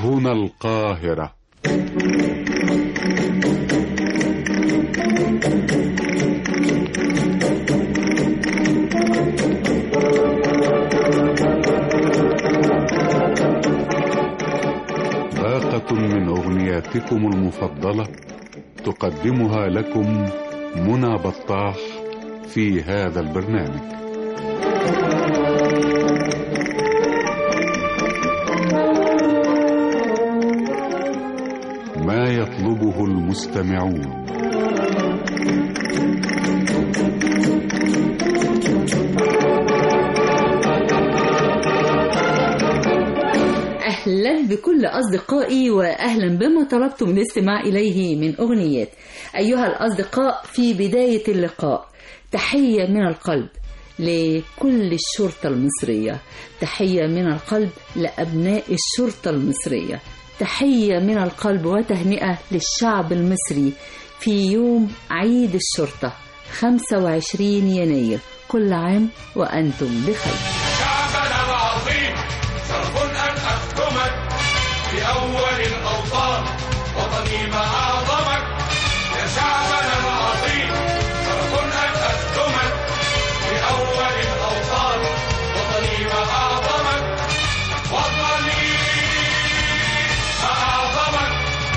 هنا القاهرة باقة من أغنياتكم المفضلة تقدمها لكم منى بطاح في هذا البرنامج ما يطلبه المستمعون أهلا بكل أصدقائي وأهلا بما طلبتم الاستماع إليه من أغنيات أيها الأصدقاء في بداية اللقاء تحية من القلب لكل الشرطة المصرية تحية من القلب لأبناء الشرطة المصرية تحية من القلب وتهنئة للشعب المصري في يوم عيد الشرطة 25 يناير كل عام وأنتم بخير شعبنا العظيم شرف أن أخدمك في أول الأوطان وطني ما أعظمك يا شعبنا العظيم شرف أن أخدمك في أول الأوطان وطني ما أعظمك وطني ما أعظمك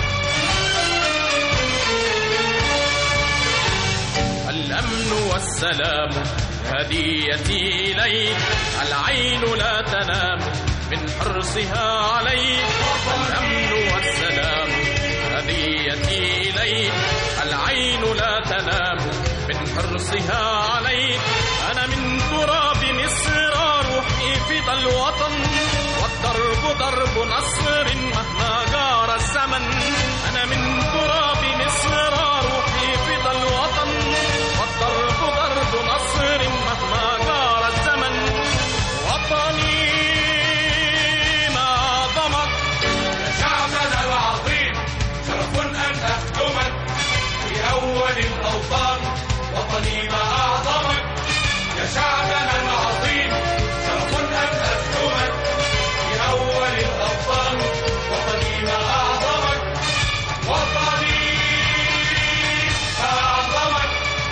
الأمن والسلام هديتي إليك العين لا تنام من حرصها عليك الأمن والسلام هديتي إليك العين لا تنام من حرصها عليك أنا من تراب مصر روحي فدى الوطن والضرب ضرب نصر مهما جار الزمن أنا من تراب مصر روحي فدى الوطن والضرب ضرب نصر مهما جار الزمن وطني ما ضمك يا شعبنا العظيم شرف أن أخدمك في أول الأوطان وطني ما أعظمك يا شعبنا العظيم شرف أن أخدمك في أول الأوطان وطني ما أعظمك وطني ما أعظمك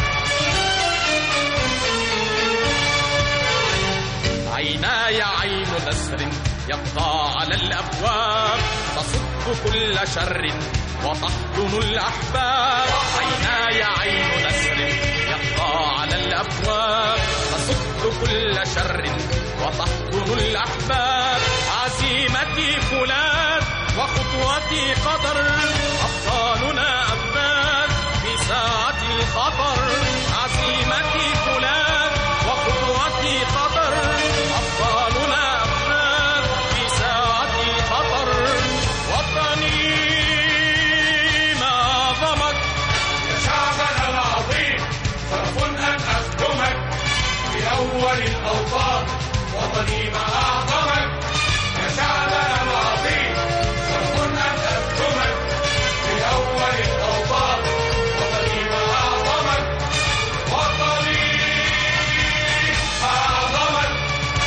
عيناي عين نسر يبقى على الأبواب تصد كل شر وتحضن الأحباب عيناي عين نسر يبقى على الأبواب تصد كل شر وتحضن الأحباب عزيمتي فولاذ وخطوتي قدر أبطالنا أبناء في ساعة الخطر عزيمتي فولاذ وخطوتي قدر أبطالنا أبناء في ساعة الخطر وطني ما ضمك يا شعبنا العظيم شرف أن أخدمك في أول الأوطان وطني ما أعظمك يا شعبنا العظيم شرف أن أخدمك في أول الأوطان وطني ما أعظمك وطني ما أعظمك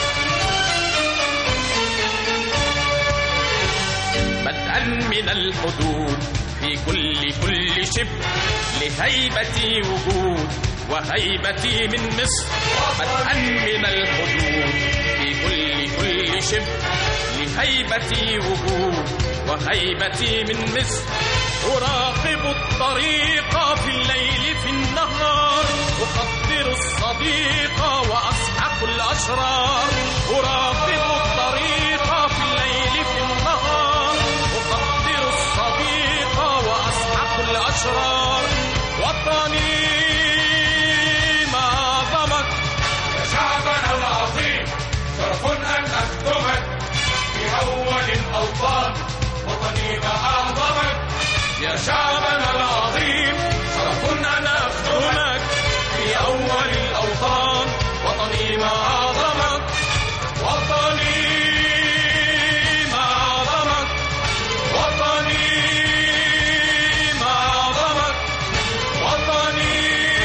بدءا من الحدود في كل كل شبر لهيبتي وجود وهيبتي من مصر بدءا من الحدود في كل كل شبر لهيبتي وجود وهيبتي من مصر أراقب الطريق في الليل في النهار أقدر الصديق وأسحق الأشرار أراقب الطريق في الليل في النهار أقدر الصديق وأسحق الأشرار وطني ما ضمك يا شعبنا العظيم شرف أن أخدمك في أول الأوطان وطني ما أعظمك يا شعبنا العظيم شرف أن أخدمك في أول الأوطان وطني ما أعظمك وطني ما أعظمك وطني ما أعظمك وطني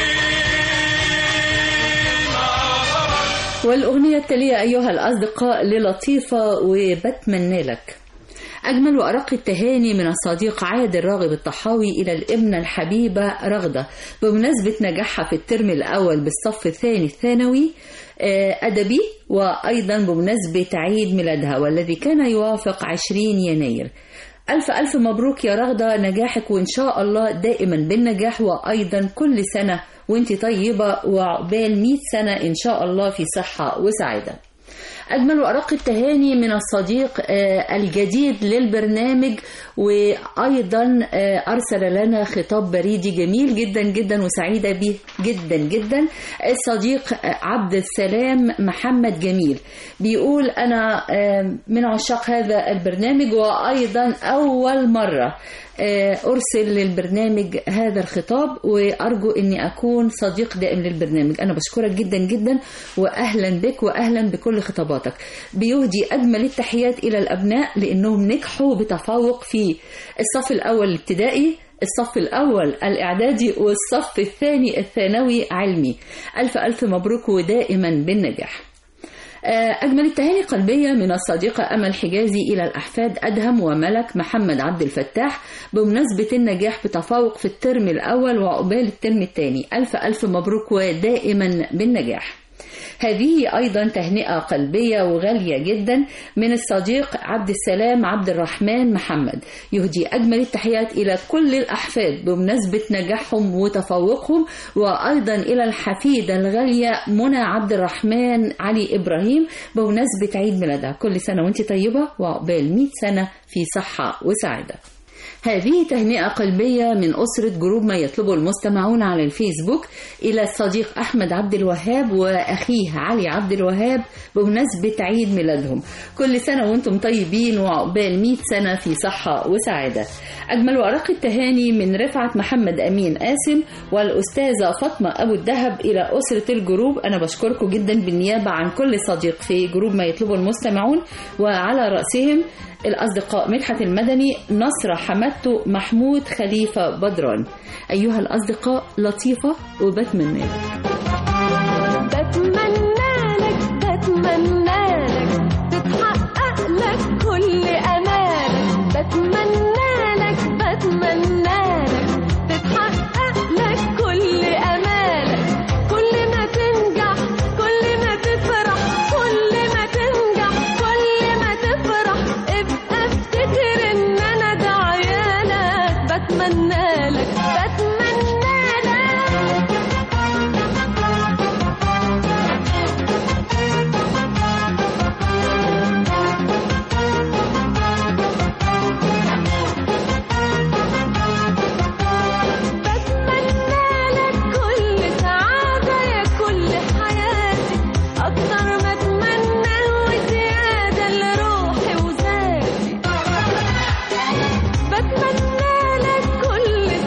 ما أعظمك والأغنية التالية أيها الأصدقاء للطيفة وبتمنى لك أجمل وأرق التهاني من الصديق عادل راغب الطحاوي إلى الابنة الحبيبة رغدة بمناسبة نجاحها في الترم الأول بالصف الثاني الثانوي آه، أدبي وأيضا بمناسبة عيد ميلادها والذي كان يوافق 20 يناير ألف ألف مبروك يا رغدة نجاحك وإن شاء الله دائما بالنجاح وأيضا كل سنة وانت طيبة وعقبال 100 سنة إن شاء الله في صحة وسعادة أجمل وأرق التهاني من الصديق آه، الجديد للبرنامج وأيضا آه، أرسل لنا خطاب بريدي جميل جدا جدا وسعيدة به جدا جدا الصديق آه، عبد السلام محمد جميل بيقول أنا آه، من عشاق هذا البرنامج وأيضا أول مرة آه، أرسل للبرنامج هذا الخطاب وأرجو أني أكون صديق دائم للبرنامج أنا بشكرك جدا جدا وأهلا بك وأهلا بكل خطاباتك بيهدي أجمل التحيات إلى الأبناء لأنهم نجحوا بتفوق في الصف الأول الابتدائي الصف الأول الإعدادي والصف الثاني الثانوي علمي ألف ألف مبروك ودائما بالنجاح أجمل التهاني قلبية من الصديقة أمل حجازي إلى الأحفاد أدهم وملك محمد عبد الفتاح بمناسبة النجاح بتفوق في الترم الأول وعقبال الترم الثاني ألف ألف مبروك ودائما بالنجاح هذه أيضا تهنئة قلبية وغالية جدا من الصديق عبد السلام عبد الرحمن محمد يهدي أجمل التحيات إلى كل الأحفاد بمناسبة نجاحهم وتفوقهم وأيضا إلى الحفيدة الغالية منى عبد الرحمن علي إبراهيم بمناسبة عيد ميلادها كل سنة وانت طيبة وعقبال 100 سنة في صحة وسعادة هذه تهنئة قلبية من أسرة جروب ما يطلبه المستمعون على الفيسبوك إلى الصديق أحمد عبد الوهاب وأخيه علي عبد الوهاب بمناسبة عيد ميلادهم كل سنة وانتم طيبين وعقبال 100 سنة في صحة وسعادة أجمل وأرق التهاني من رفعت محمد أمين قاسم والأستاذة فاطمة أبو الدهب إلى أسرة الجروب أنا بشكركم جدا بالنيابة عن كل صديق في جروب ما يطلبه المستمعون وعلى رأسهم الأصدقاء مدحت المدني نصر حمدتو محمود خليفة بدران أيها الأصدقاء لطيفة وبتمنى لك بتمنى لك بتمنى لك تتحقق لك كل امالك بتمنى لك بتمنى لك تتحقق لك كل امالك كل ما تنجح كل ما تفرح كل ما تنجح كل ما تفرح ابقى افتكر ان انا ده عيالك بتمنى لك بتمنى لك بتمنى لك كل سعادة يا كل حياتي أكتر ما أتمنى وزيادة لروحي وذاتي بتمنى لك كل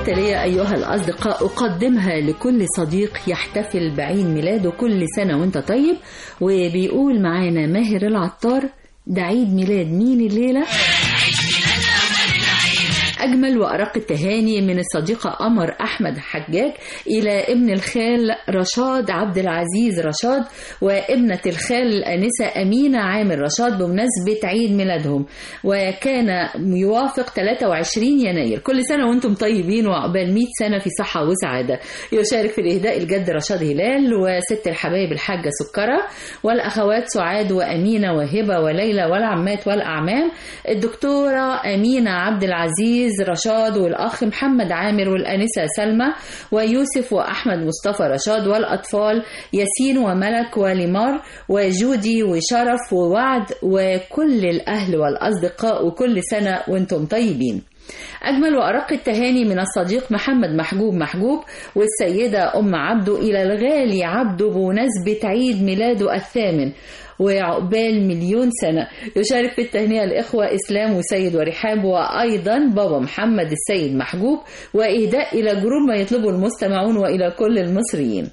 التالية أيها الأصدقاء أقدمها لكل صديق يحتفل بعيد ميلاده كل سنة وانت طيب وبيقول معانا ماهر العطار ده عيد ميلاد مين الليلة؟ أجمل وأرق التهاني من الصديقة قمر أحمد حجاج إلى ابن الخال رشاد عبد العزيز رشاد وابنة الخال الأنسة أمينة عامر رشاد بمناسبة عيد ميلادهم وكان يوافق 23 يناير كل سنة وأنتم طيبين وعقبال 100 سنة في صحة وسعادة يشارك في الإهداء الجد رشاد هلال وست الحبايب الحاجة سكرة والأخوات سعاد وأمينة وهبة وليلى والعمات والأعمام الدكتورة أمينة عبد العزيز رشاد والأخ محمد عامر والأنسة سلمى ويوسف وأحمد مصطفى رشاد والأطفال ياسين وملك وليمار وجودي وشرف ووعد وكل الأهل والأصدقاء وكل سنة وانتم طيبين أجمل وأرق التهاني من الصديق محمد محجوب محجوب والسيدة أم عبده إلى الغالي عبده بمناسبة عيد ميلاده الثامن وعقبال مليون سنة يشارك في التهنئة الإخوة إسلام وسيد ورحاب وأيضا بابا محمد السيد محجوب وإهداء إلى جروب ما يطلبه المستمعون وإلى كل المصريين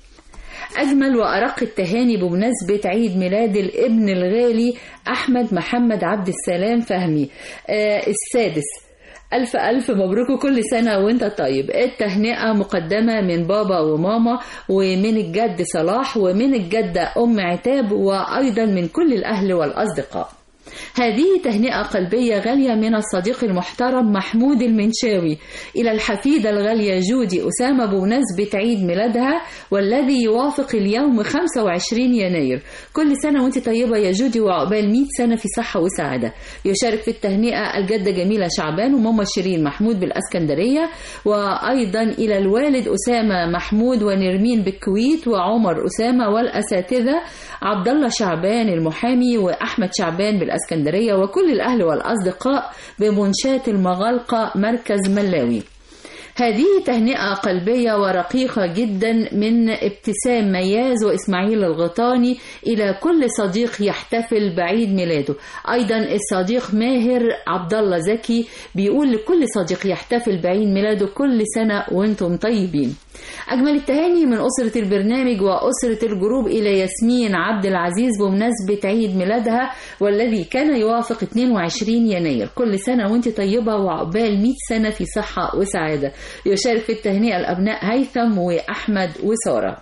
أجمل وأرق التهاني بمناسبة عيد ميلاد الابن الغالي أحمد محمد عبد السلام فهمي آه السادس ألف ألف مبروك وكل سنة وانت طيب التهنئة مقدمة من بابا وماما ومن الجد صلاح ومن الجدة أم عتاب وأيضا من كل الأهل والأصدقاء هذه تهنئة قلبية غالية من الصديق المحترم محمود المنشاوي إلى الحفيدة الغالية جودي أسامة بمناسبة عيد ميلادها والذي يوافق اليوم 25 يناير كل سنة وانت طيبة يا جودي وعقبال 100 سنة في صحة وسعادة يشارك في التهنئة الجدة جميلة شعبان وماما شيرين محمود بالأسكندرية وأيضا إلى الوالد أسامة محمود ونرمين بالكويت وعمر أسامة والأساتذة عبد الله شعبان المحامي وأحمد شعبان بالأسكندرية وكل الأهل والأصدقاء بمنشاة المغالقة مركز ملاوي هذه تهنئة قلبية ورقيقة جدا من ابتسام مياز وإسماعيل الغطاني إلى كل صديق يحتفل بعيد ميلاده أيضا الصديق ماهر عبد الله زكي بيقول لكل صديق يحتفل بعيد ميلاده كل سنة وانتم طيبين أجمل التهاني من أسرة البرنامج وأسرة الجروب إلى ياسمين عبد العزيز بمناسبة عيد ميلادها والذي كان يوافق 22 يناير كل سنة وانت طيبة وعقبال 100 سنة في صحة وسعادة يشارك في التهنئة الأبناء هيثم وأحمد وسارة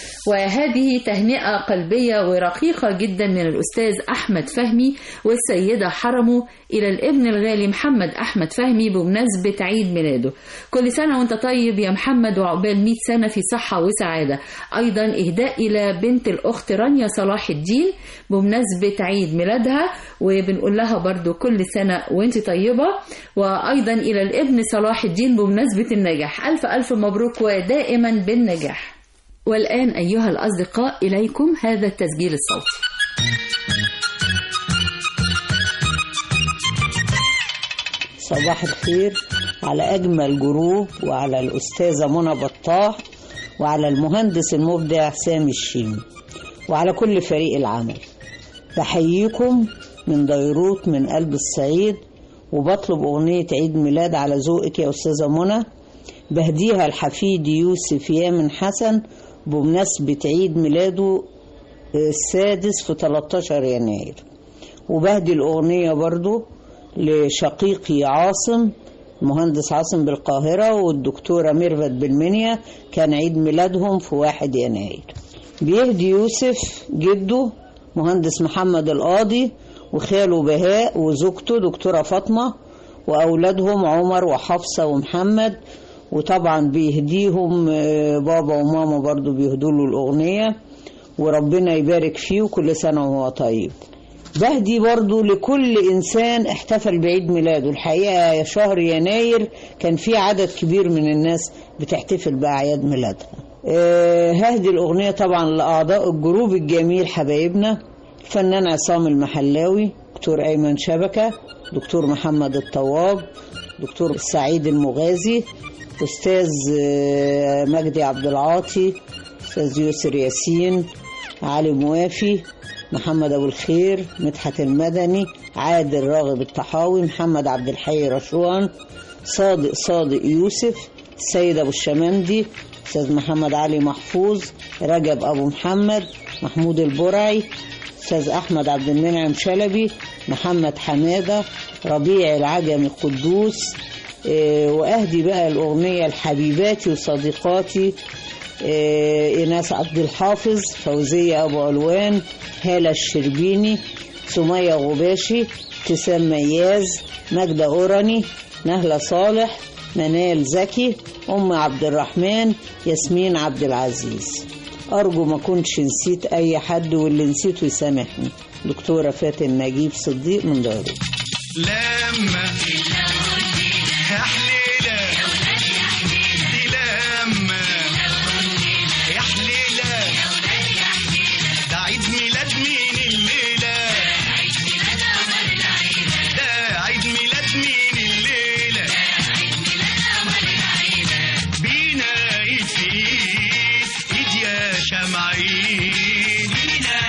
وهذه تهنئة قلبية ورقيقة جدا من الأستاذ أحمد فهمي والسيدة حرمه إلى الابن الغالي محمد أحمد فهمي بمناسبة عيد ميلاده كل سنة وانت طيب يا محمد وعقبال 100 سنة في صحة وسعادة أيضا إهداء إلى بنت الأخت رانيا صلاح الدين بمناسبة عيد ميلادها وبنقول لها برضو كل سنة وانت طيبة وأيضا إلى الابن صلاح الدين بمناسبة النجاح ألف ألف مبروك ودائما بالنجاح والآن أيها الأصدقاء إليكم هذا التسجيل الصوتي صباح الخير على أجمل جروب وعلى الأستاذة منى بطاح وعلى المهندس المبدع سامي الشيمي وعلى كل فريق العمل بحييكم من ديروت من قلب الصعيد وبطلب أغنية عيد ميلاد على ذوقك يا أستاذة منى بهديها الحفيد يوسف يامن حسن بمناسبة عيد ميلاده السادس في 13 يناير وبهدي الأغنية برضو لشقيقي عاصم المهندس عاصم بالقاهرة والدكتورة ميرفت بالمنيا كان عيد ميلادهم في 1 يناير بيهدي يوسف جده مهندس محمد القاضي وخاله بهاء وزوجته دكتورة فاطمة وأولادهم عمر وحفصة ومحمد وطبعا بيهديهم بابا وماما برضو بيهدوا له الأغنية وربنا يبارك فيه وكل سنة وهو طيب بهدي برضو لكل إنسان احتفل بعيد ميلاده الحقيقة شهر يناير كان في عدد كبير من الناس بتحتفل بأعياد ميلادها أه ههدي الأغنية طبعا لأعضاء الجروب الجميل حبايبنا الفنان عصام المحلاوي دكتور أيمن شبكة دكتور محمد الطواب دكتور سعيد المغازي أستاذ مجدي عبد العاطي أستاذ يسر ياسين علي موافي محمد أبو الخير مدحت المدني عادل راغب الطحاوي محمد عبد الحي رشوان صادق صادق يوسف السيد أبو الشمندي أستاذ محمد علي محفوظ رجب أبو محمد محمود البرعي أستاذ أحمد عبد المنعم شلبي محمد حمادة ربيع العجمي القدوس آه، وأهدي بقى الأغنية لحبيباتي وصديقاتي آه، إيناس عبد الحافظ فوزية أبو علوان هالة الشربيني سمية غباشي ابتسام مياز ماجدة أوراني نهلة صالح منال زكي أم عبد الرحمن ياسمين عبد العزيز أرجو ما كنتش نسيت أي حد واللي نسيته يسامحني دكتورة فاتن نجيب صديق من دارو لما يا حليلة دي لما يا حليلة ده عيد ميلاد مين الليلة ده عيد ميلاد مين الليلة بينا ايد في ايد ايد يا شمعين بينا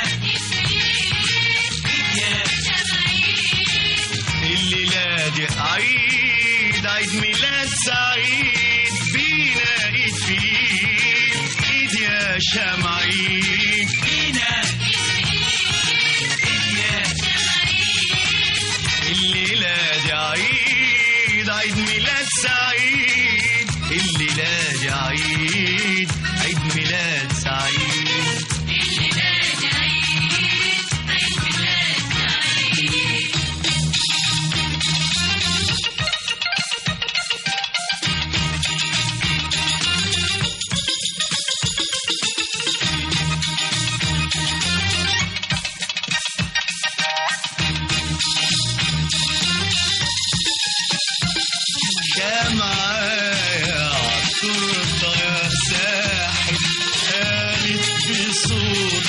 الليلة دي عيد عيد ميلاد سعيد بينا ايد في ايد ايد يا شمعين بينا الليلة دي عيد عيد ميلاد سعيد الليلة دي عيد عيد ميلاد سعيد يا معايا عالتورته يا ساحل قالت بصوت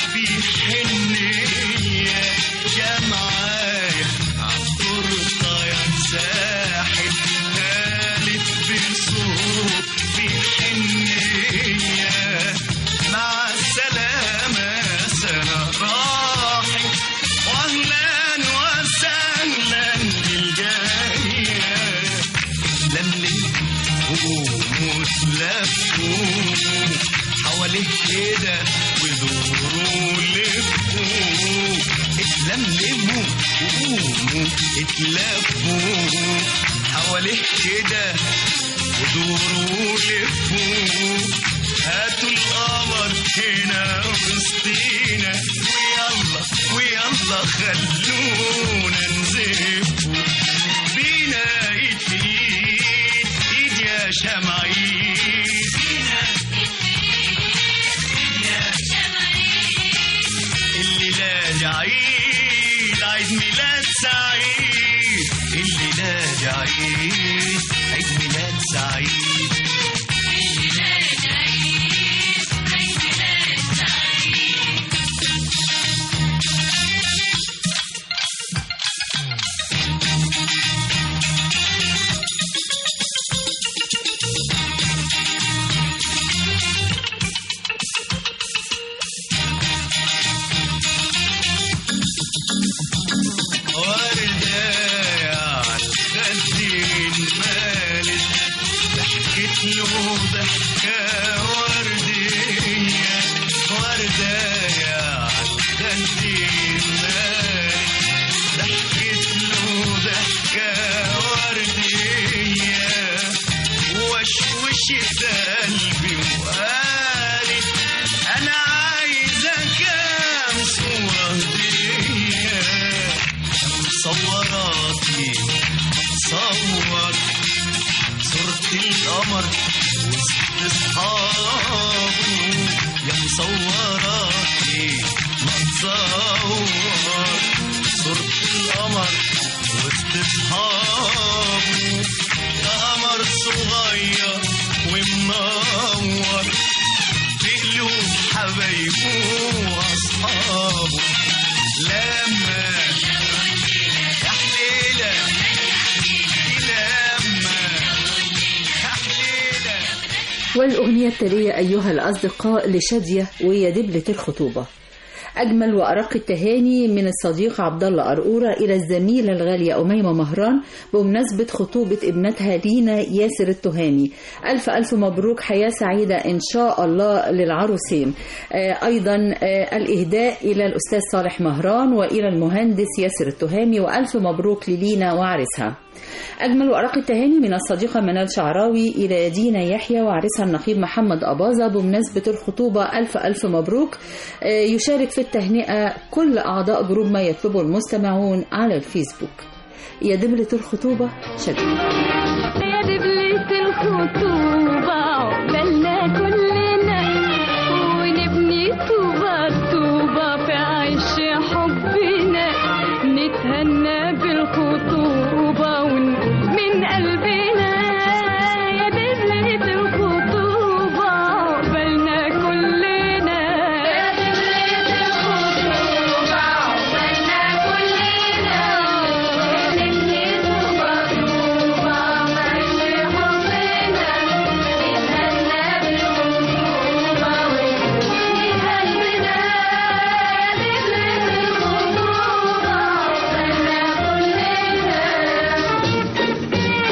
بحنية يا معايا عالتورته يا ساحل قالت بصوت بحنية مع السلامة سنة راحت واهلا وسهلا بالجاية لملم وقوموا تلفوا حواليه كده ودوروا لفوا اتلملموا وقوموا اتلفوا حواليه كده ودوروا لفوا هاتوا القمر هنا وسطينا ويلا ويلا خلونا نزفوا بينا ايد في ايد ايد يا شمعين بينا الليلة دي عيد عيد ميلاد سعيد الليلة دي عيد عيد ميلاد سعيد وردايا عالخدين مالت ضحكت له ضحكة وردية وردايا عالخدين مالت ضحكت له ضحكة وردية وشوشت قلبي وقالت أنا عايزة كام صورة هدية صوراتي صور صورة القمر وسط اصحابه يا مصوراتي ما تصور صورة القمر وسط اصحابه قمر صغير ومنور في قلوب حبايبه واصحابه لما يا حليلة لما يا حليلة والأغنية التالية أيها الأصدقاء لشادية وهي دبلة الخطوبة أجمل وأرق التهاني من الصديق عبد الله أرقورة إلى الزميلة الغالية أميمة مهران بمناسبة خطوبة ابنتها لينا ياسر التهامي ألف ألف مبروك حياة سعيدة إن شاء الله للعروسين آه، أيضا آه، الإهداء إلى الأستاذ صالح مهران وإلى المهندس ياسر التهامي وألف مبروك للينا وعرسها أجمل وأرق التهاني من الصديقة منال شعراوي إلى دينا يحيى وعرسها النقيب محمد أباظة بمناسبة الخطوبة ألف ألف مبروك آه، يشارك في التهنئة كل أعضاء جروب ما يطلبه المستمعون على الفيسبوك يا دبلة الخطوبة شد يا دبلة الخطوبة عقبالنا كلنا ونبني طوبة طوبة في عيش حبنا نتهنى بالخطوبة ونقول من قلبنا يا دبلة الخطوبة عقبالنا كلنا يا دبلة الخطوبة عقبالنا كلنا نبني طوبة طوبة في عيش حبنا نتهنى بالخطوبة ونقول من قلبنا يا دبلة الخطوبة عقبالنا كلنا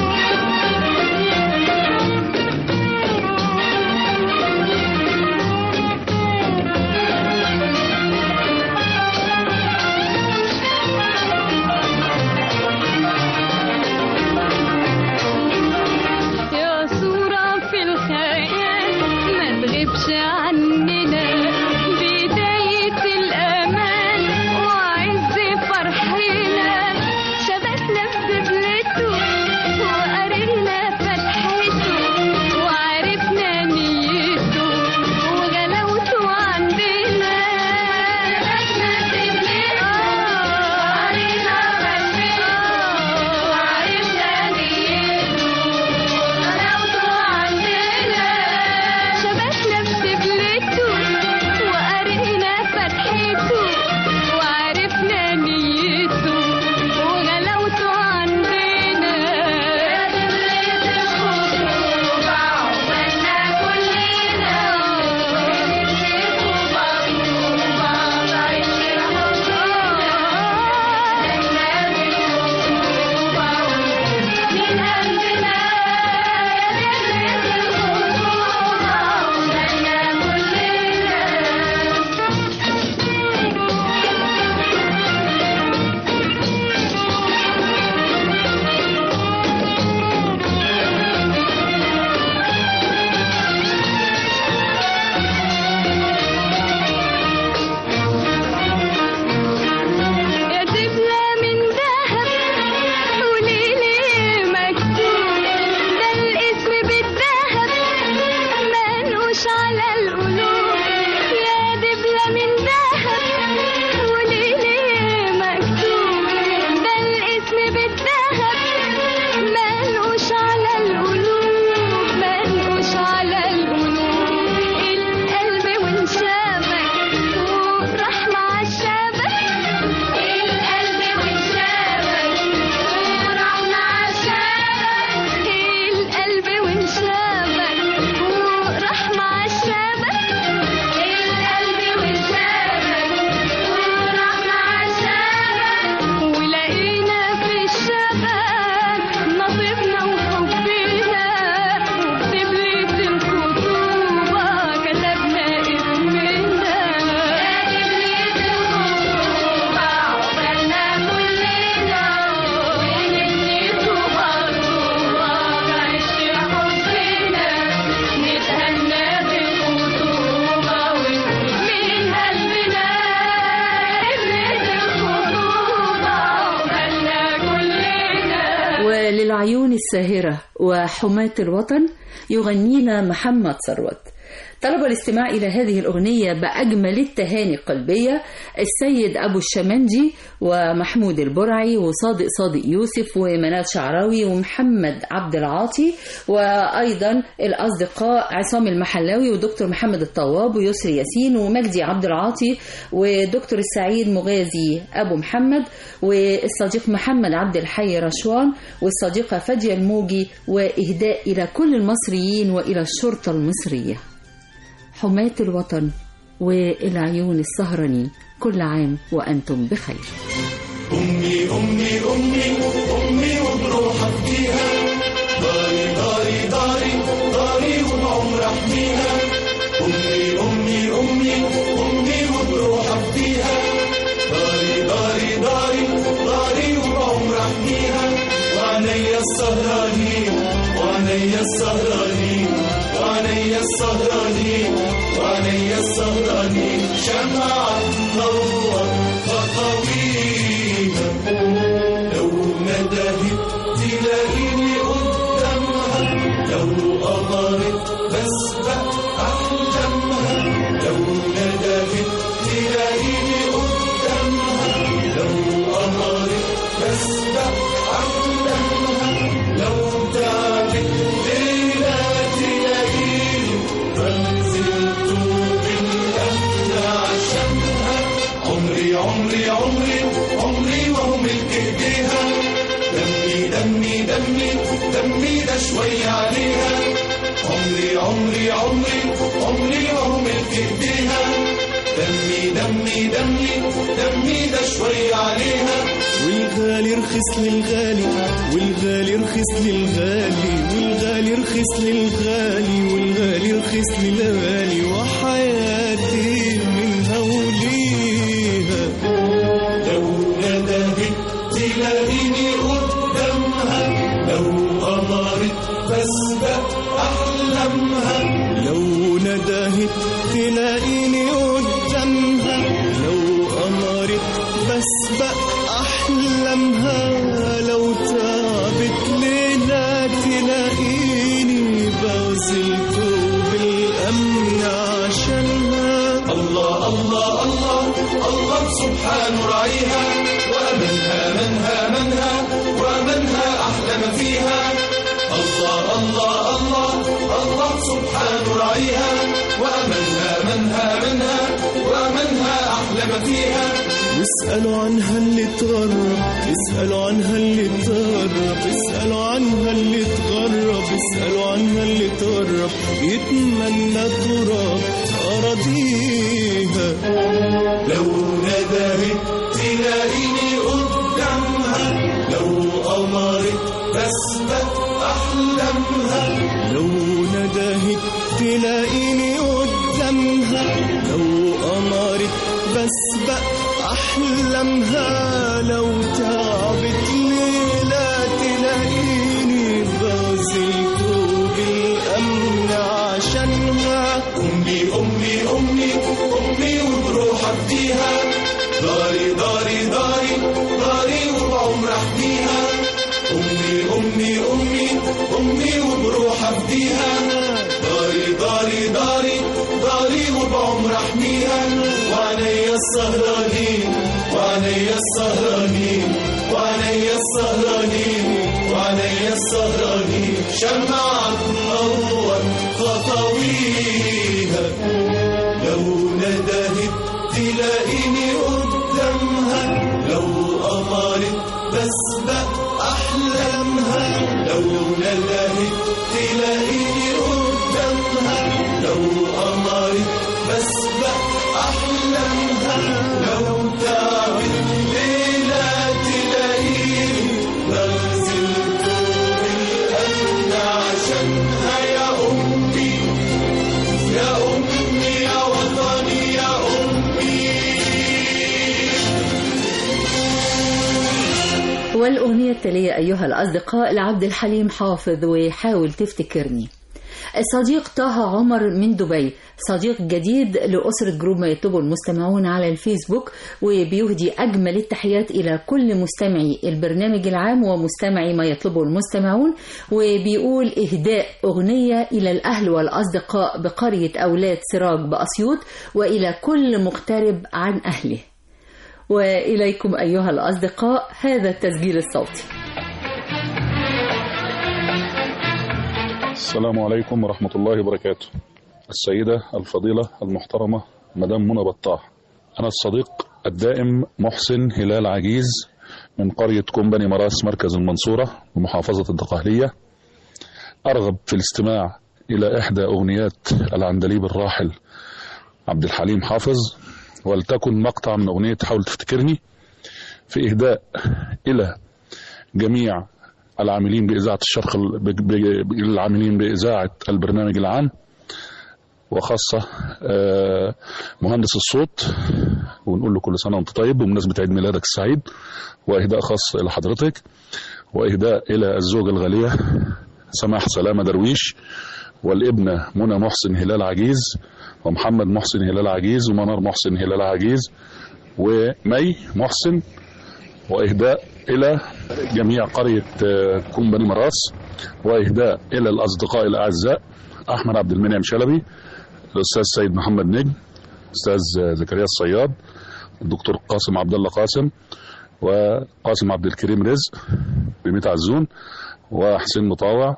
يا صورة في الخيال ما تغيبش عننا بداية الأمان وعز فرحنا شبكنا في دبلته وقررنا فتحته وعرفنا نيته وغلاوته عندنا شبكنا في دبلته وقررنا فتحته وعرفنا نيته غلاوته عندنا شبكنا في دبلته وقرينا فتحته وعرفنا نيته وغلاوته عندنا يا دبلة الخطوبة عقبالنا كلنا نبني طوبة طوبة بعيش حبنا احنا بالخطوبة من قلبنا يا دبلة الخطوبة عقبالنا يا دبلة من ذهب قوليلي مكتوب ده الاسم بالذهب منقوش على القلوب يا دبلة من ذهب قوليلي مكتوب ده الاسم بالذهب منقوش على القلوب منقوش على القلوب القلب وانشابك وراح مع الشبك القلب وانشابك وراح مع الشبك القلب وانشابك وراح مع الشبك القلب وانشابك وراح مع الشبك ولقينا في الشبك نصيبنا وحبنا وبدبلة الخطوبة كتبنا اسمنا يا دبلة الخطوبة عقبالنا كلنا ونبني طوبة طوبة بعيش حبنا نتهنى بالخطوبة ونقول من قلبنا دبلة الخطوبة عقبالنا كلنا وللعيون الساهرة وحماة الوطن يغنينا محمد ثروت طلب الاستماع إلى هذه الأغنية بأجمل التهاني القلبية السيد أبو الشمندي ومحمود البرعي وصادق صادق يوسف ومنال شعراوي ومحمد عبد العاطي وأيضا الأصدقاء عصام المحلاوي ودكتور محمد الطواب ويسري ياسين ومجدي عبد العاطي ودكتور السعيد مغازي أبو محمد والصديق محمد عبد الحي رشوان والصديقة فادية الموجي وإهداء إلى كل المصريين وإلى الشرطة المصرية حماة الوطن وإلى عيون السهرانين كل عام وأنتم بخير أمي أمي أمي أمي وبروح أفديها داري داري داري داري وبعمر أحميها أمي أمي أمي أمي وبروح أفديها داري داري داري داري وبعمر أحميها وعلي السهرانين وعلي السهرانين وعلي السهرانين وعلي السهرانين شمعة تنور خطويها لو ندهت تلاقيني قدامها لو قمرت بسبق أحلامها لو ندهت تلاقيني قدامها لو قمرت بسبق أحلامها لو تعبت ليلة تلاقيني بنزل طوب الأمن عشانها عمري عمري عمري عمري وهو ملك ايديها دمي دمي دمي دمي ده شوي عليها عمري عمري عمري عمري وهو ملك ايديها دمي دمي دمي دمي ده شوي عليها والغالي رخص للغالي والغالي رخص للغالي والغالي رخص للغالي والغالي رخص للغالي وحياتي منها وليها لو ندهت تلاقيني قدامها لو قمرت بسبق أحلامها لو ندهت تلاقيني قدامها لو قمرت بسبق أحلامها لو تعبت ليلة تلاقيني بغسل ثوب الأمن عشانها الله الله الله الله سبحانه راعيها ومنها منها منها ومنها أحلى ما فيها الله الله الله الله سبحانه راعيها ومنها منها منها ومنها أحلى ما فيها واسألوا عنها اللي تغرب اسألوا عنها اللي تغرب اسألوا عنها اللي تغرب اسألوا عنها اللي تغرب يتمنى تراب أراضيها لو ندهت تلاقيني قدامها لو قمرت بسبق أحلامها لو ندهت تلاقيني قدامها لو قمرت بسبق أحلامها لو تعبت ليلة تلاقيني بغسل ثوب الأمن عشانها أمي أمي أمي أمي وبروح أفديها داري داري داري داري وبعمر أحميها أمي أمي أمي أمي وبروح أفديها داري داري داري داري وبعمر أحميها وعلي السهرانين وعلي السهرانين وعلي السهرانين وعلي السهرانين شمعة تنور خطويها لو ندهت تلاقيني قدامها لو قمرت بسبق أحلامها لو ندهت تلاقيني قدامها لو قمرت بسبق أحلامها لو تعبت ليلة تلاقيني بغسل طوب الأمن عشانها يا أمي يا أمي يا وطني يا أمي والأغنية التالية أيها الأصدقاء لعبد الحليم حافظ وحاول تفتكرني الصديق طه عمر من دبي صديق جديد لأسرة جروب ما يطلبه المستمعون على الفيسبوك وبيهدي أجمل التحيات إلى كل مستمعي البرنامج العام ومستمعي ما يطلبه المستمعون وبيقول إهداء أغنية إلى الأهل والأصدقاء بقرية أولاد سراج بأسيوط وإلى كل مغترب عن أهله وإليكم أيها الأصدقاء هذا التسجيل الصوتي السلام عليكم ورحمة الله وبركاته السيدة الفضيلة المحترمة مدام منى بطاح أنا الصديق الدائم محسن هلال عجيز من قرية كومباني مراس مركز المنصورة بمحافظة الدقهلية أرغب في الاستماع إلى إحدى أغنيات العندليب الراحل عبد الحليم حافظ ولتكن مقطع من أغنية حاول تفتكرني في إهداء إلى جميع العاملين بإذاعة الشرق ال- ب- ب- العاملين بإذاعة البرنامج العام وخاصة آه، مهندس الصوت ونقول له كل سنة وانت طيب بمناسبة عيد ميلادك السعيد وإهداء خاص إلى حضرتك وإهداء إلى الزوجة الغالية سماح سلامة درويش والابنة منى محسن هلال عجيز ومحمد محسن هلال عجيز ومنار محسن هلال عجيز ومي محسن وإهداء إلى جميع قرية آه، كوم بني مراس وإهداء إلى الأصدقاء الأعزاء أحمد عبد المنعم شلبي الأستاذ سيد محمد نجم أستاذ زكريا الصياد الدكتور قاسم عبد الله قاسم وقاسم عبد الكريم رزق بميت عزون وحسين مطاوع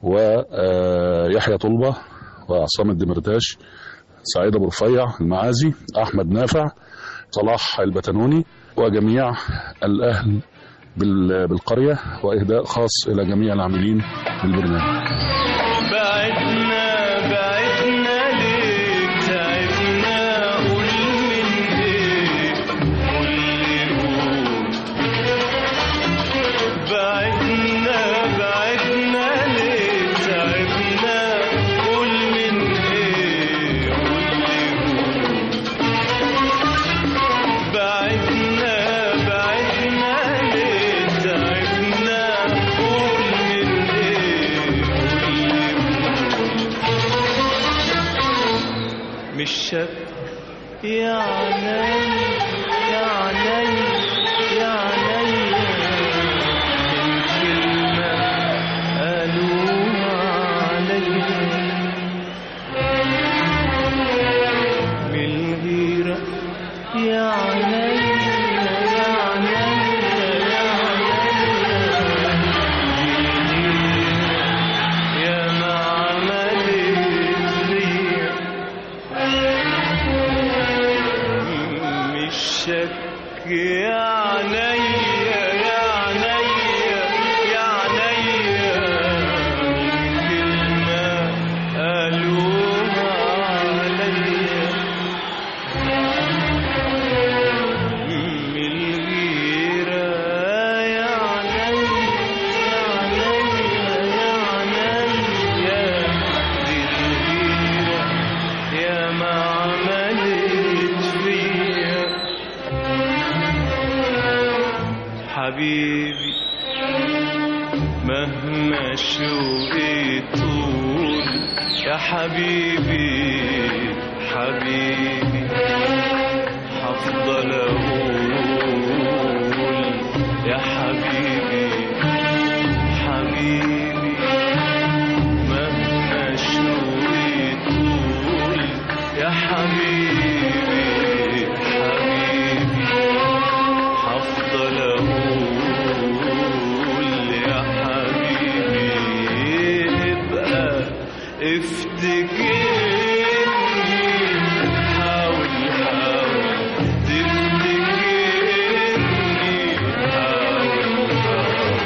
ويحيى طلبة وعصام الدمرداش سعيد أبو رفيع المعازي أحمد نافع صلاح البتنوني وجميع الأهل بال- بالقرية وإهداء خاص إلى جميع العاملين بالبرنامج بعدنا بعدنا ليه تعبنا قول من ايه قول لي قول بعدنا بعدنا ليه تعبنا قول من ايه قول لي قول بعدنا بعدنا ليه تعبنا قول من ايه قول لي قول مش شك يا عيني يا عيني يا عيني من كلمة قالوها عليا من الغيرة يا عيني يا عيني يا عيني يا ما عملت ليا مش شك يا عينيا يا عينيا يا عينيا من كلمة قالوها عليا من الغيرة يا عينيا يا عينيا يا عينيا دي الغيرة يا ما عملت فيا حبيبي مهما شوقي طول يا حبيبي حبيبي هفضل اقول يا حبيبي حبيبي مهما شوقي طول يا حبيبي حبيبي هفضل اقول يا حبيبي ابقى افتكرني حاول حاول تفتكرني حاول حاول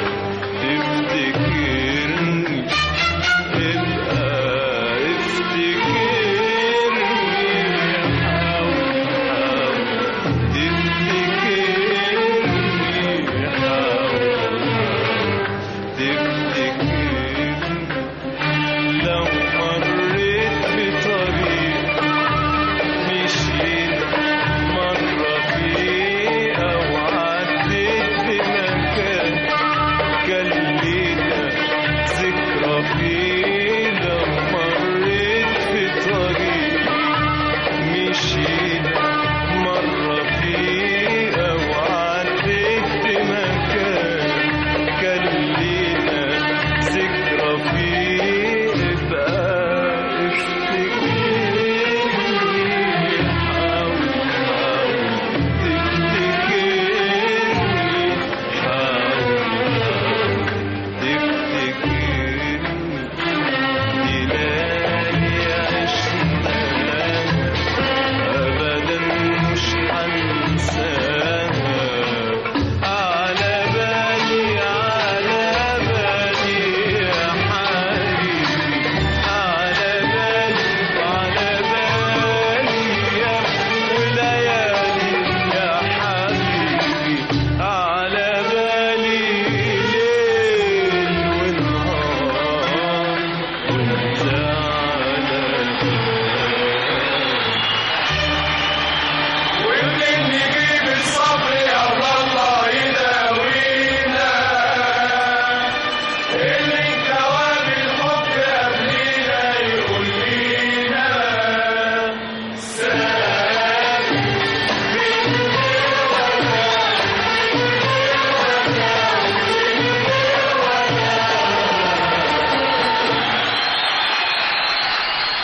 تفتكرني ابقى افتكرني حاول حاول تفتكرني حاول حاول تفتكرني لو مريت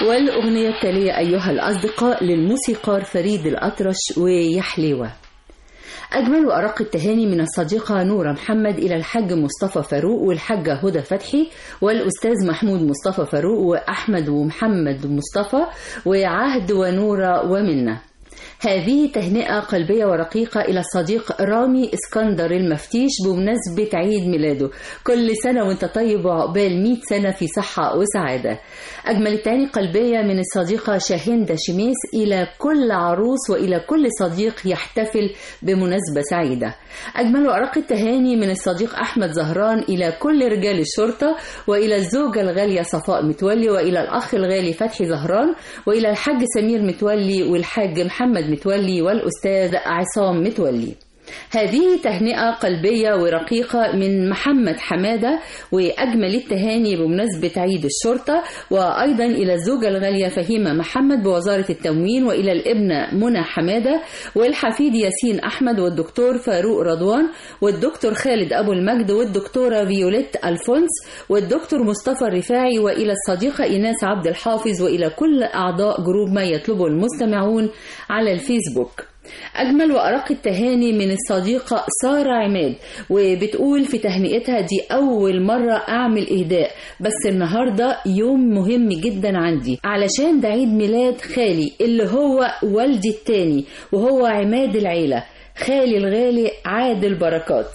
والأغنية التالية أيها الأصدقاء للموسيقار فريد الأطرش ويحليوة أجمل وأرق التهاني من الصديقة نورة محمد إلى الحاج مصطفى فاروق والحاجة هدى فتحي والأستاذ محمود مصطفى فاروق وأحمد ومحمد مصطفى وعهد ونورة ومنة هذه تهنئة قلبية ورقيقة إلى الصديق رامي اسكندر المفتيش بمناسبة عيد ميلاده كل سنة وانت طيب وعقبال 100 سنة في صحة وسعادة أجمل التهاني قلبية من الصديقة شاهندة شميس إلى كل عروس وإلى كل صديق يحتفل بمناسبة سعيدة أجمل وأرق التهاني من الصديق أحمد زهران إلى كل رجال الشرطة وإلى الزوجة الغالية صفاء متولي وإلى الأخ الغالي فتحي زهران وإلى الحاج سمير متولي والحاج محمد متولي والأستاذ عصام متولي هذه تهنئة قلبية ورقيقة من محمد حمادة وأجمل التهاني بمناسبة عيد الشرطة وأيضا إلى الزوجة الغالية فهيمة محمد بوزارة التموين وإلى الابنة منى حمادة والحفيد ياسين أحمد والدكتور فاروق رضوان والدكتور خالد أبو المجد والدكتورة فيوليت ألفونس والدكتور مصطفى الرفاعي وإلى الصديقة إيناس عبد الحافظ وإلى كل أعضاء جروب ما يطلبه المستمعون على الفيسبوك أجمل وأرق التهاني من الصديقة سارة عماد وبتقول في تهنئتها دي أول مرة أعمل إهداء بس النهاردة يوم مهم جدا عندي علشان ده عيد ميلاد خالي اللي هو والدي التاني وهو عماد العيلة خالي الغالي عادل بركات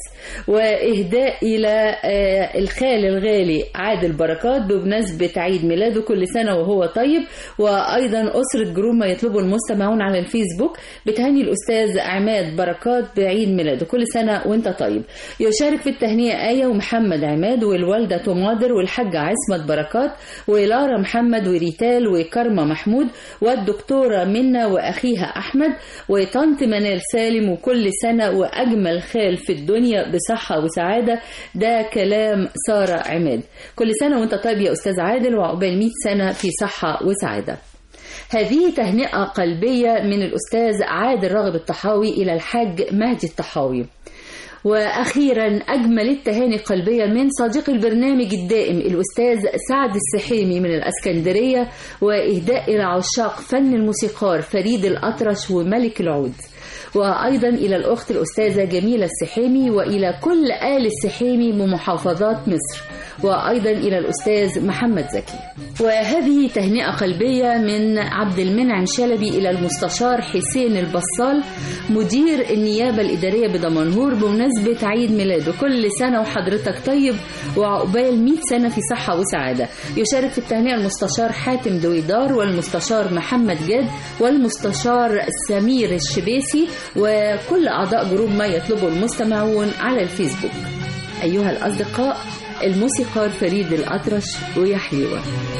وإهداء إلى آه، الخال الغالي عادل بركات بمناسبة عيد ميلاده كل سنة وهو طيب وأيضا أسرة جروب ما يطلبه المستمعون على الفيسبوك بتهني الأستاذ عماد بركات بعيد ميلاده كل سنة وانت طيب يشارك في التهنئة آية ومحمد عماد والوالدة تومادر والحاجة عصمت بركات ولارا محمد وريتال وكرمة محمود والدكتورة منى وأخيها أحمد وطنط منال سالم وكل سنة وأجمل خال في الدنيا بصحة وسعادة ده كلام سارة عماد كل سنة وانت طيب يا أستاذ عادل وعقبال 100 سنة في صحة وسعادة هذه تهنئة قلبية من الأستاذ عادل راغب الطحاوي إلى الحاج مهدي الطحاوي وأخيرا أجمل التهاني القلبية من صديق البرنامج الدائم الأستاذ سعد السحيمي من الأسكندرية وإهداء إلى عشاق فن الموسيقار فريد الأطرش وملك العود وأيضا إلى الأخت الأستاذة جميلة السحيمي وإلى كل آل السحيمي من محافظات مصر وأيضا إلى الأستاذ محمد زكي وهذه تهنئة قلبية من عبد المنعم شلبي إلى المستشار حسين البصال مدير النيابة الإدارية بدمنهور بمناسبة عيد ميلاده كل سنة وحضرتك طيب وعقبال 100 سنة في صحة وسعادة يشارك في التهنئة المستشار حاتم دويدار والمستشار محمد جاد والمستشار سمير الشبيسي وكل أعضاء جروب ما يطلبه المستمعون على الفيسبوك أيها الأصدقاء الموسيقار فريد الأطرش ويحيوه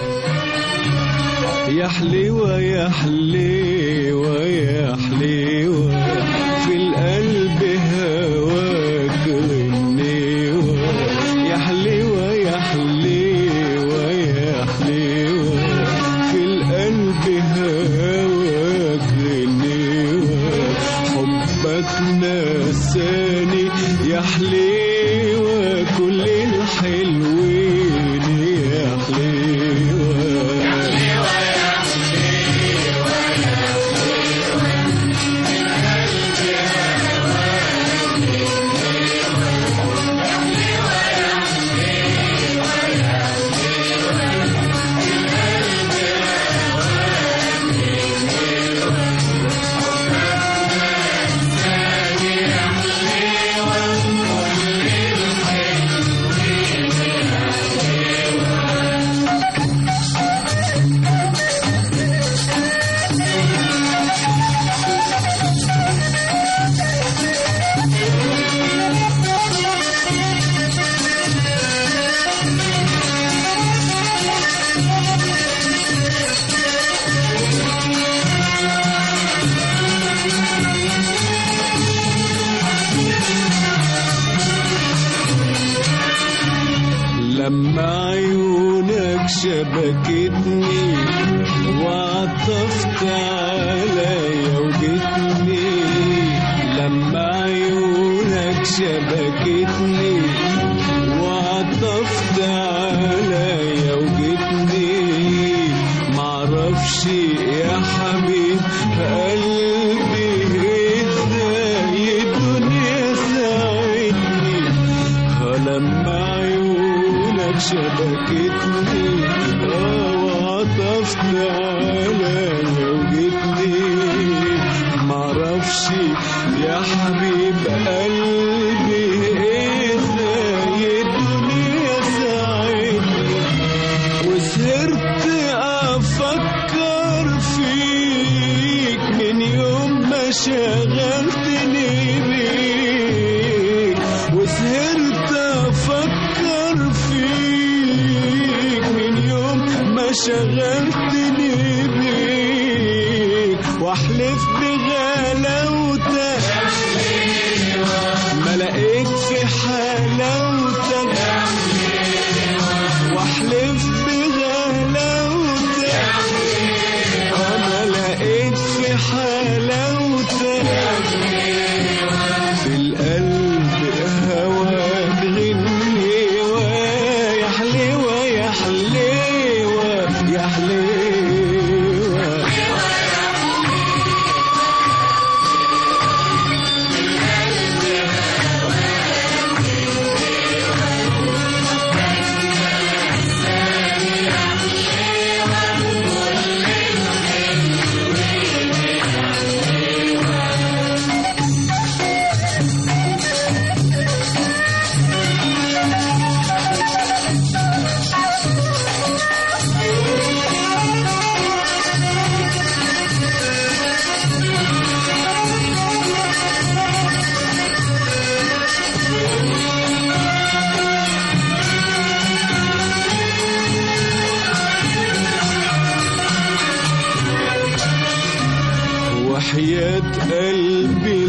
يا حليوة يا حليوة يا حليوة في القلب هواك غنيوة يا حليوة يا حليوة يا حليوة في القلب هواك غنيوة حبك نساني يا حليوة كل الحلوين يا حليوة لما عيونك شبكتني وعطفت عليا وجتني لما عيونك شبكتني وعطفت عليا وجتني معرفش شبكتني اه وعطفت عليا وجيتني معرفش يا حبيب قلبي ازاي الدنيا ساعدني وسهرت افكر فيك من يوم ما شغلتني بيك وسهرت افكر فيك من يوم ما شغلتني بيك واحلف بغلاوتك ما لقيت في حلاوتك واحلف بغلاوتك انا لقيت في حلاوتك في القلب هواك غني ويا حليوة يا حليوة يا حليوة وحياة قلبي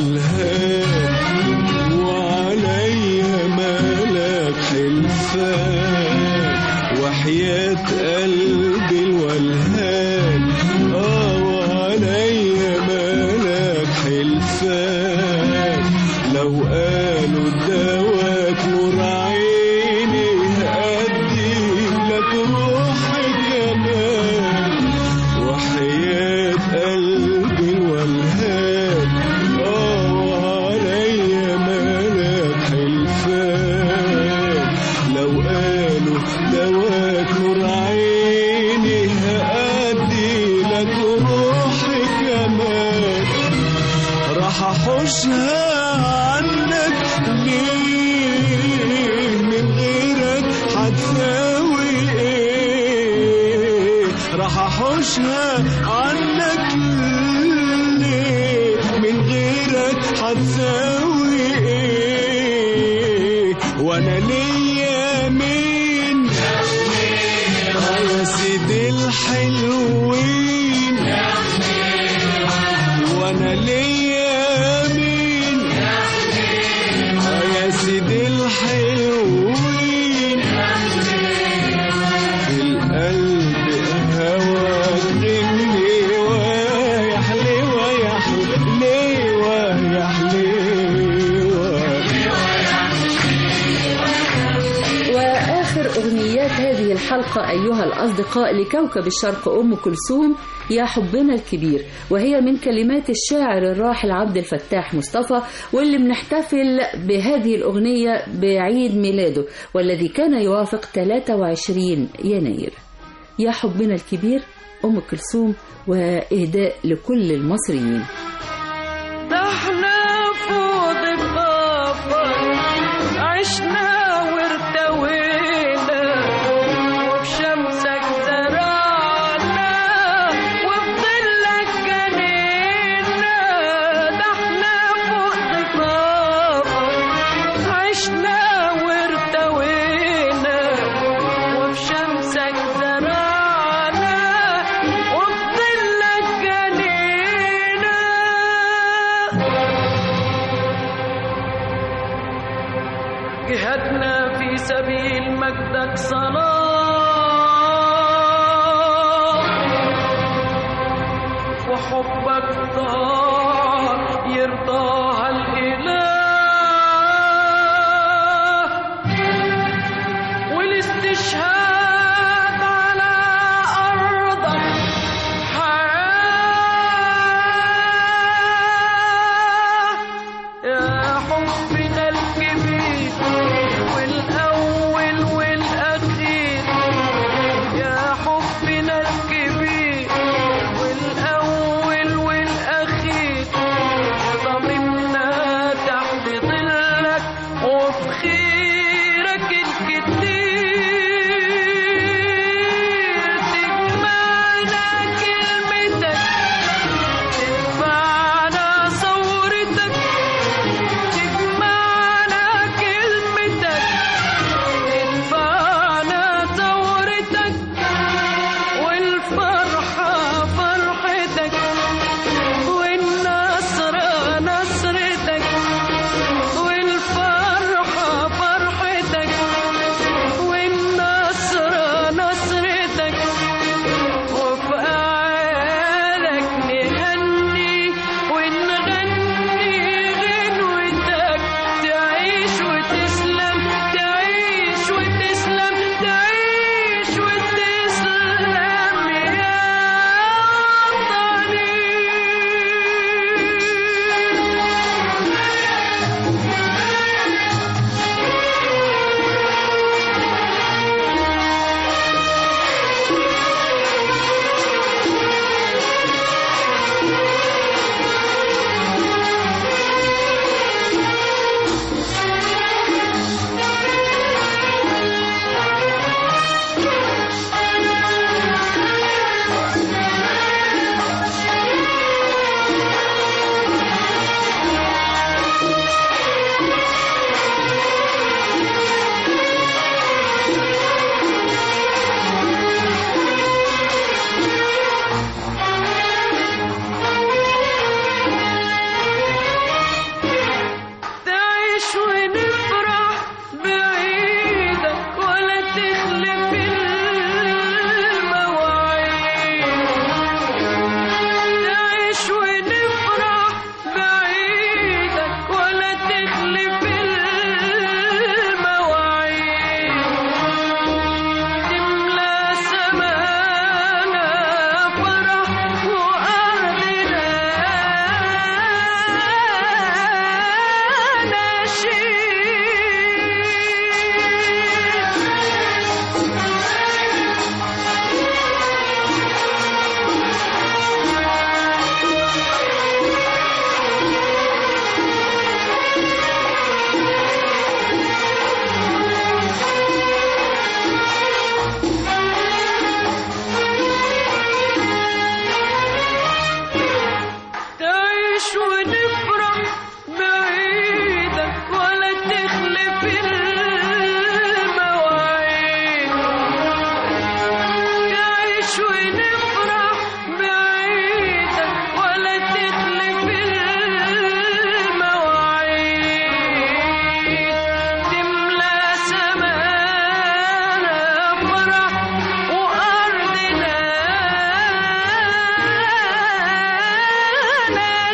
الولهان وعليها مالك حلفان وحياة قلبي الولهان اه وعليها مالك حلفان لو قالوا دواك نور عيني هأدي لك روحي كمان وحياة قلبي الولهان اه وعليا مالك حلفان لو قالوا دواك نور عيني هأدي لك روحي كمان راح احوشها عنك ليه من غيرك هتساوي ايه راح احوشها عنك ليه من غيرك هتساوي ايه وانا ليا مين آه يا سيدي الحلوين وانا ليا مين آه يا سيدي الحلوين في القلب هواك غني ويا حليوة يا حليوة يا حليوة وآخر أغنيات هذه الحلقة أيها الأصدقاء لكوكب الشرق أم كلثوم يا حبنا الكبير وهي من كلمات الشاعر الراحل عبد الفتاح مصطفى واللي بنحتفل بهذه الأغنية بعيد ميلاده والذي كان يوافق 23 يناير يا حبنا الكبير أم كلثوم وإهداء لكل المصريين ده احنا فوق الغابة عشنا وارتوينا وبشمسك زرعنا وبظلك جنينا ده احنا فوق الغابة عشنا وارتوينا وبشمسك زرعنا وبظلك جنينا جهادنا في سبيل مجدك صلاة وحبك طاعة يرضاها الإله والاستشهاد على أرضك حياة يا حبنا الكبير والأول والآخر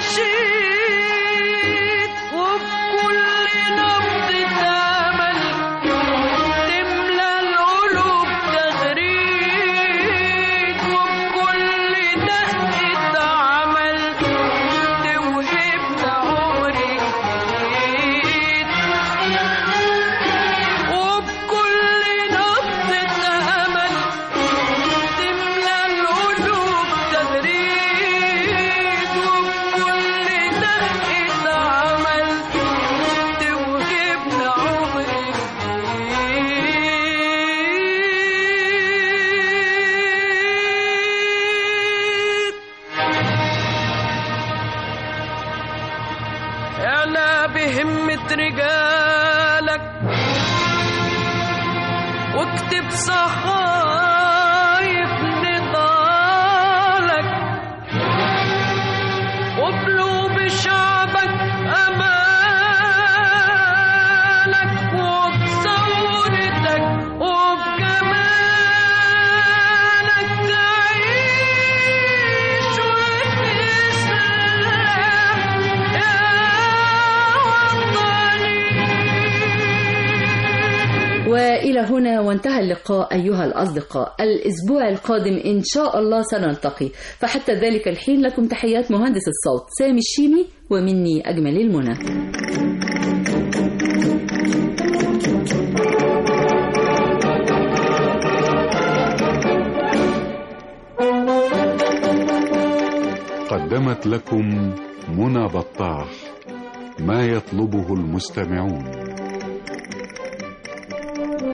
تنشيد وبكل نبضة أمل تملى القلوب تغريد وبكل دقة عمل توهبنا عمر جديد وبكل نبضة أمل تملى القلوب تغريد وبكل دقة عمل توهبنا عمر جديد اعلى بهمة رجالك واكتب صحايف نضالك وقلوب شعبك امالك وبثورتك وبجمالك تعيش وتسلم يا وطني وإلى هنا وانتهى اللقاء أيها الأصدقاء الأسبوع القادم إن شاء الله سنلتقي فحتى ذلك الحين لكم تحيات مهندس الصوت سامي الشيمي ومني أجمل المنى قدمت لكم منى بطاح ما يطلبه المستمعون